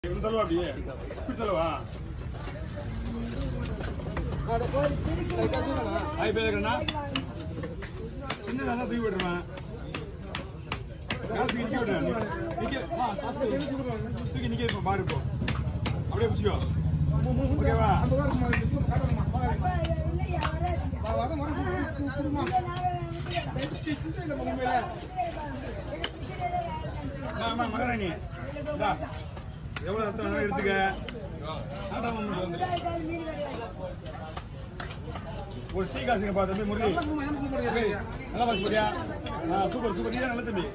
இப்படி தள்ளுவா அப்படியே இப்படி தள்ளுவா ஆய் பேருக்கண்ணா என்ன நல்லா தூக்கி விடுறேன் காசு நிக்க விடு நிக்க ஆ காசு தூக்கி நிக்க இப்போ பாரு இப்போ அப்படியே பிடிச்சிக்கோ ஓகேவா ஆமா மகாராணி இந்தா எவ்வளவு ரத்தம் வேணாலும் எடுத்துக்க ஆடாம மட்டும் வந்து ஒரு டீ காசுங்க பா தம்பி முரளி ஏய், நல்லா பாசு போடியா ஆ சூப்பர் சூப்பர் நீ தான் நல்ல தம்பி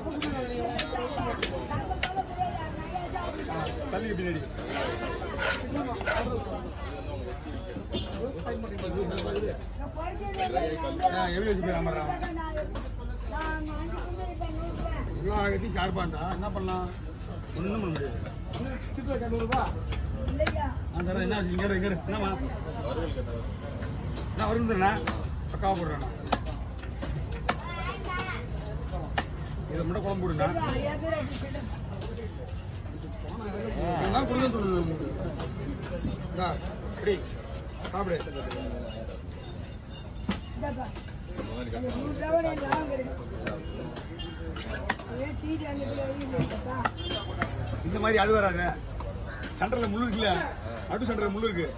ஆ, தள்ளி பின்னாடி ஆ, எப்படி வச்சு போய் அமர்றான் இவ்வளோ ஆகத்தி ஷார்ப்பாக இருந்தா என்ன பண்ணலாம் ஒன்றும் பண்ண முடியாது நான் தரேன் என்ன இங்கே இங்கே இரு. என்னம்மா நான் வரும் தரேண்ணா பக்காவாக போடுறேண்ணா இதை மட்டும் குழம்பு போடுண்ணா நான் கொடுங்க சொல்லுங்க இந்தா, இப்படி சாப்பிடு இந்த மாதிரி அது வராது சென்டர்ல முள்ளு இருக்குல்ல நடு சென்டர்ல முள்ளு இருக்கு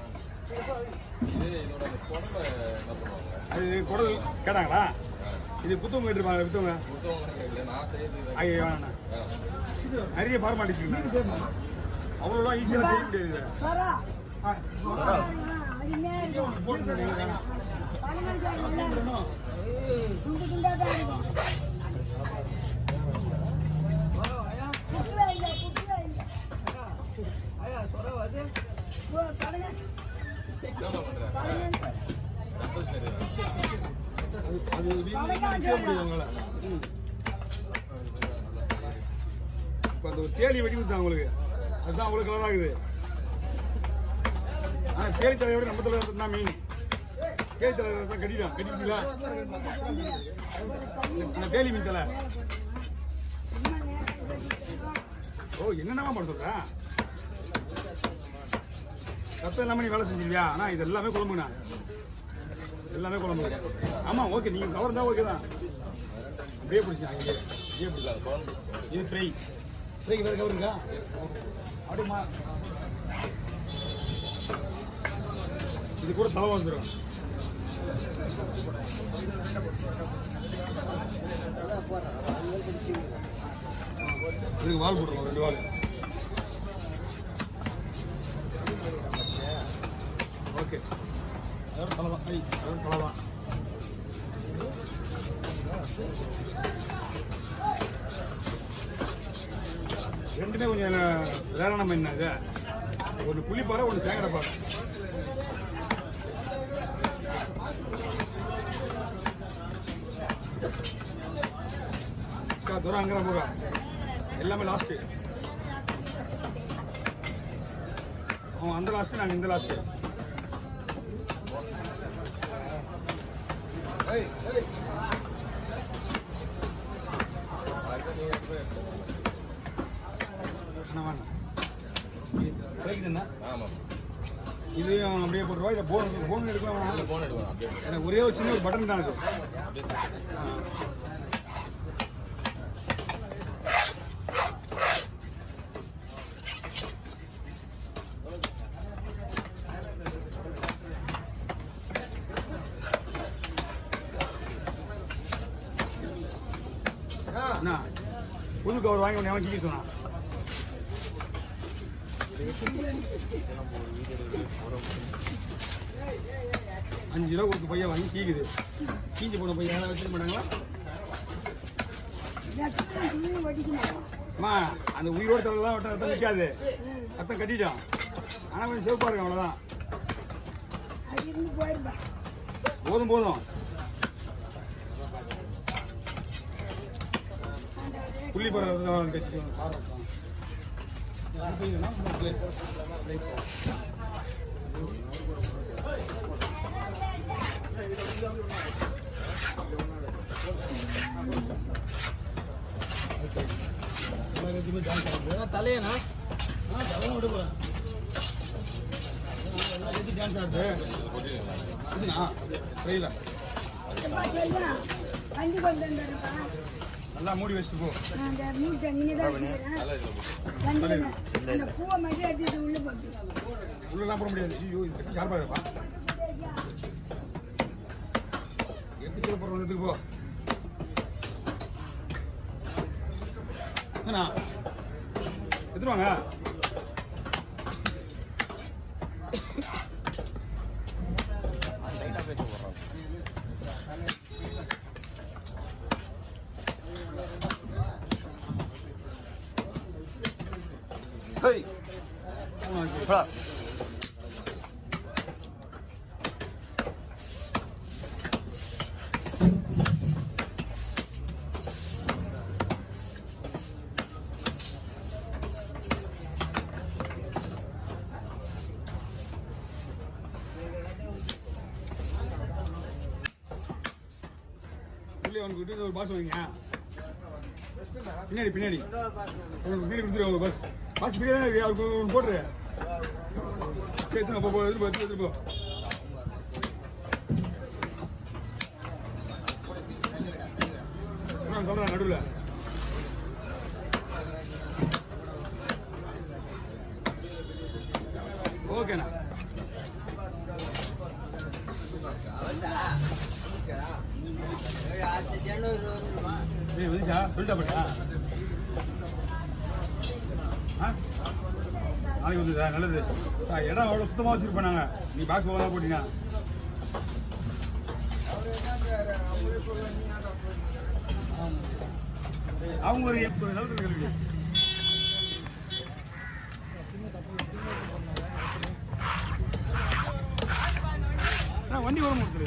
அது குடல் கேட்டாங்களா இது புத்தகம் கேட்டுருப்பாங்க வித்தவங்க ஐயோ வேணாண்ணா நிறைய ஃபார்மாலிட்டி இருக்குண்ணா அவ்வளோலாம் ஈஸியாக செய்ய முடியாது இதை. ஆ, போட்டு வேணாம். வேணும். அது அது வீட்டுல நிக்க முடியாது உங்களால. ம். இப்ப அந்த ஒரு தேடி வெட்டி விட்டாங்க உங்களுக்கு அதுதான் உங்களுக்கு கலர் ஆகுது ஆனா தேடி தலையோட நம்ம தலைவர் தான் மீன் தேடி தலைவர் தான் கட்டிட்டோம் கட்டிட்டீங்களா அந்த தேலி மீன் தலை ஓ என்னென்னமா பண்ண சொல்ற ரத்தம் இல்லாம நீ வேலை செஞ்சிருவியா ஆனா இது எல்லாமே குழம்புண்ணா எல்லாமே குழம்பு ஆமா ஓகே நீங்க கவர் ஓகே தான் அப்படியே பிடிச்சாங்க இங்கே இங்கே பிடிக்கலாம் இது ஃப்ரை ஃப்ரைக்கு வேற கவர் இருக்கா அப்படியே மா இது கூட தலை வந்துடும் இதுக்கு வால் போட்டுருவோம் ரெண்டு வால் ஓகே அதோட தலை தான் ஐ அதோட தலை தான் ரெண்டுமே கொஞ்சம் வேறான மீன் இது ஒன்று புளிப்பாறை ஒன்று சேங்கடை பாறை அக்கா தூரம் அங்கே தான் போகா எல்லாமே லாஸ்ட்டு அவன் அந்த லாஸ்ட்டு நாங்கள் இந்த லாஸ்ட்டு அண்ணா வாங்க கிடைக்குதுண்ணா இது அப்படியே போட்டுருவா இல்லை போன் போன் எடுக்கலாம் வேணாம்? எனக்கு ஒரே ஒரு சின்ன ஒரு பட்டன் தான் அது ஆ. அண்ணா புது கவர் வாங்கி உடனே வாங்கி சொன்னான் அஞ்சு ரூபா கொடுத்து பையன் வாங்கி கீக்குது கீஞ்சு போன பையன் யாராவது வச்சிருக்க மாட்டாங்களா அம்மா அந்த உயிரோட தலைலாம் விட்ட ரத்தம் நிற்காது ரத்தம் கட்டிட்டோம் ஆனால் கொஞ்சம் சிவப்பா இருக்கு அவ்வளோதான் போதும் போதும் புள்ளி போகிற ரத்தம் கட்டி காரம் தலையனா ஆ, அதெல்லாம் விட போறேன். எல்லாம் எது டான்ஸ் ஆடுது? இதுனா? புரியல. எப்பா செல்வா, வண்டி கொண்டு வந்துடுறப்பா. நல்லா மூடி வச்சுட்டு போ நான் அந்த மூட்டை இங்கதான் வச்சுக்கிறேன். வண்டியில அந்த பூவை மட்டும் எடுத்துட்டு உள்ள போட்டு. உள்ளலாம் போட முடியாது ஐயோ இது கட்டி ஷார்ப்பா இருப்பா எடுத்துட்டு போறோம் எடுத்துக்கு போ என்னண்ணா எடுத்துட்டு வாங்க ஹேய் ஆமா, ஓகே. போடா உள்ளே அவனுக்கு விட்டு ஒரு பாஸ் வைங்க பின்னாடி பின்னாடி அவனுக்கு பின்னாடி கொடுத்துரு ஒரு பாஸ் பாஸ் பின்னாடி தான் இருக்கு அவருக்கு ஒன்று போட்டுரு சரி எடுத்துங்க, போ போ எடுத்து போ எடுத்து எடுத்து போ நான் சொல்றேன் நடுவில் ஓகேண்ணா ஏய் வந்துச்சா சொல்லிட்டா பட்டா ஆ நாளைக்கு வந்துதா நல்லது ஆ, இடம் அவ்வளோ சுத்தமாக வச்சிருப்பேன் நாங்கள் நீ பாக்ஸ் போக போட்டீங்க அவங்க ஒரு எண்பது நிலத்துல கல்வி வண்டி வர முடியுது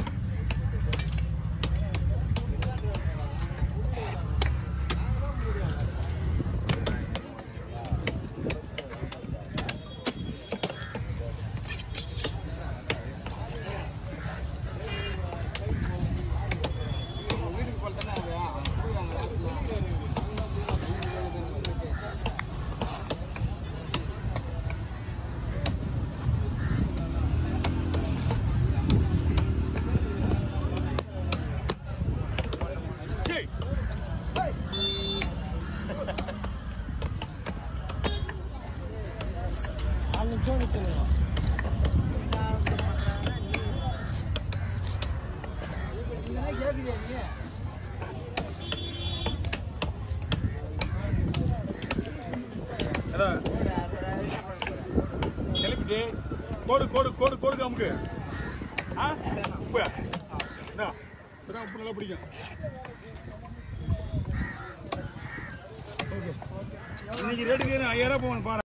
Hey! அதான். கிளப்பிட்டு கோடு கோடு கோடு கோடு அமுக்கு ஆ உப்பு என்ன இப்பதான் உப்பு நல்லா பிடிக்கும் ஓகே இன்னைக்கு ரேட்டுக்கு ஐயாயிரம் போகணும் பாரு